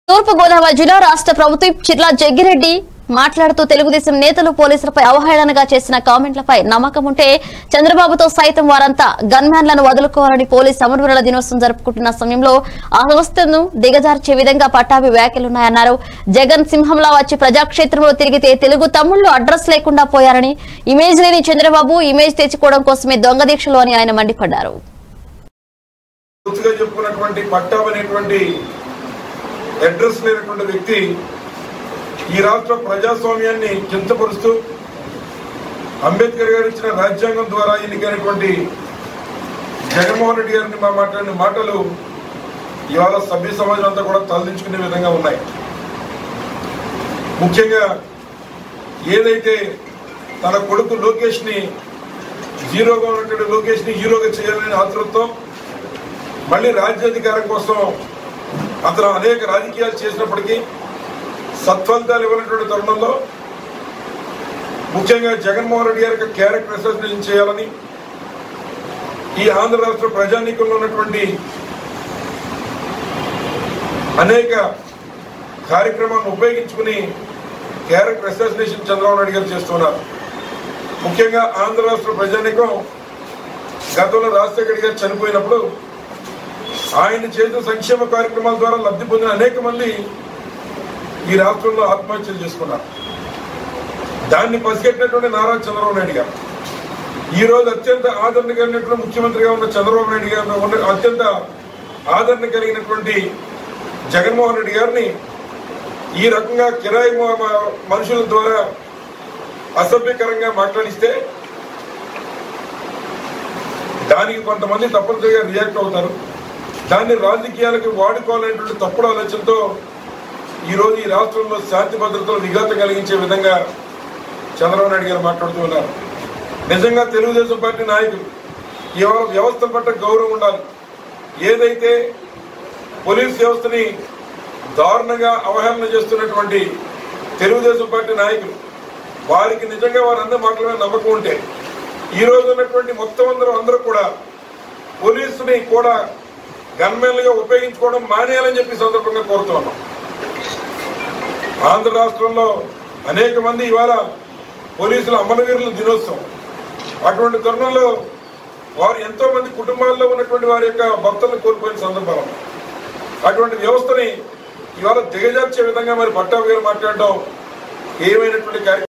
తూర్పు గోదావరి జిల్లా రాష్ట్ర ప్రభుత్వం చిర్లా జగ్గిరెడ్డి మాట్లాడుతూ తెలుగుదేశం నేతలు పోలీసులపై అవహేళనగా చేసిన కామెంట్లపై నమ్మకం ఉంటే చంద్రబాబుతో సైతం వారంతా గన్మ్యాన్లను వదులుకోవాలని పోలీస్ సమన్వయాల దినోత్సవం జరుపుకుంటున్న సమయంలో ఆ వ్యవస్థను దిగజార్చే విధంగా పట్టాభి వ్యాఖ్యలున్నాయన్నారు జగన్ సింహంలా వచ్చి ప్రజాక్షేత్రంలో తిరిగితే తెలుగు తమ్ముళ్లు అడ్రస్ లేకుండా పోయారని ఇమేజ్ లేని చంద్రబాబు ఇమేజ్ తెచ్చుకోవడం కోసమే దొంగ దీక్షలు అని ఆయన మండిపడ్డారు పూర్తిగా చెప్పుకున్నటువంటి పట్టాబ్ అనేటువంటి అడ్రస్ లేనటువంటి వ్యక్తి ఈ రాష్ట్ర ప్రజాస్వామ్యాన్ని కించపరుస్తూ అంబేద్కర్ గారు ఇచ్చిన రాజ్యాంగం ద్వారా ఎన్నికైనటువంటి జగన్మోహన్ రెడ్డి గారిని మా మాట్లాడిన మాటలు ఇవాళ సభ్య సమాజం అంతా కూడా తలదించుకునే విధంగా ఉన్నాయి ముఖ్యంగా ఏదైతే తన కొడుకు లోకేష్ ని జీరోగా ఉన్నటువంటి లోకేష్ ని హీరోగా చేయాలనే ఆతృతతో మళ్ళీ రాజ్యాధికారం కోసం అతను అనేక రాజకీయాలు చేసినప్పటికీ సత్ఫలితాలు ఇవ్వనటువంటి తరుణంలో ముఖ్యంగా జగన్మోహన్ రెడ్డి గారి యొక్క క్యారెక్టర్ అసోసియేషన్ చేయాలని ఈ ఆంధ్ర రాష్ట్ర ప్రజానీకంలో ఉన్నటువంటి అనేక కార్యక్రమాలను ఉపయోగించుకుని క్యారెక్టర్ అసోసియేషన్ చంద్రబాబు నాయుడు గారు చేస్తున్నారు ముఖ్యంగా ఆంధ్ర రాష్ట్ర ప్రజానీకం గతంలో రాజశేఖర్ గారు చనిపోయినప్పుడు ఆయన చేసిన సంక్షేమ కార్యక్రమాల ద్వారా లబ్ధి పొందిన అనేక మంది ఈ రాష్ట్రంలో ఆత్మహత్యలు చేసుకున్నారు దాన్ని పసిగట్టినటువంటి నారా చంద్రబాబు నాయుడు గారు ఈ రోజు అత్యంత ఆదరణ కలిగినటువంటి ముఖ్యమంత్రిగా ఉన్న చంద్రబాబు నాయుడు గారు ఉన్న అత్యంత ఆదరణ కలిగినటువంటి జగన్మోహన్ రెడ్డి గారిని ఈ రకంగా కిరాయి మ- మ- మనుషుల ద్వారా అసభ్యకరంగా మాట్లాడిస్తే దానికి కొంతమంది తప్పనిసరిగా రియాక్ట్ అవుతారు దాన్ని రాజకీయాలకు వాడుకోవాలనేటువంటి తప్పుడు ఆలోచనతో ఈ రోజు ఈ రాష్ట్రంలో శాంతి భద్రతలు విఘాతం కలిగించే విధంగా చంద్రబాబు నాయుడు గారు మాట్లాడుతూ ఉన్నారు నిజంగా తెలుగుదేశం పార్టీ నాయకులు ఇవాళ వ్యవస్థ పట్ల గౌరవం ఉండాలి ఏదైతే పోలీస్ వ్యవస్థని దారుణంగా అవహేళన చేస్తున్నటువంటి తెలుగుదేశం పార్టీ నాయకులు వారికి నిజంగా వారందరి మాటల మీద నమ్మకం ఉంటే ఈ రోజు ఉన్నటువంటి మొత్తం అందరూ అందరూ కూడా పోలీసుని కూడా గన్మెన్లుగా ఉపయోగించుకోవడం మానేయాలని చెప్పి ఈ సందర్భంగా కోరుతూ ఉన్నాం ఆంధ్ర రాష్ట్రంలో అనేక మంది ఇవాళ పోలీసుల అమరవీరుల దినోత్సవం అటువంటి తరుణంలో వారు ఎంతో మంది కుటుంబాల్లో ఉన్నటువంటి వారి యొక్క భక్తులను కోల్పోయిన సందర్భాలు ఉన్నాయి. అటువంటి వ్యవస్థని ఇవాళ దిగజార్చే విధంగా మరి పట్టాభి గారు మాట్లాడడం ఏమైనటువంటి కార్యక్రమం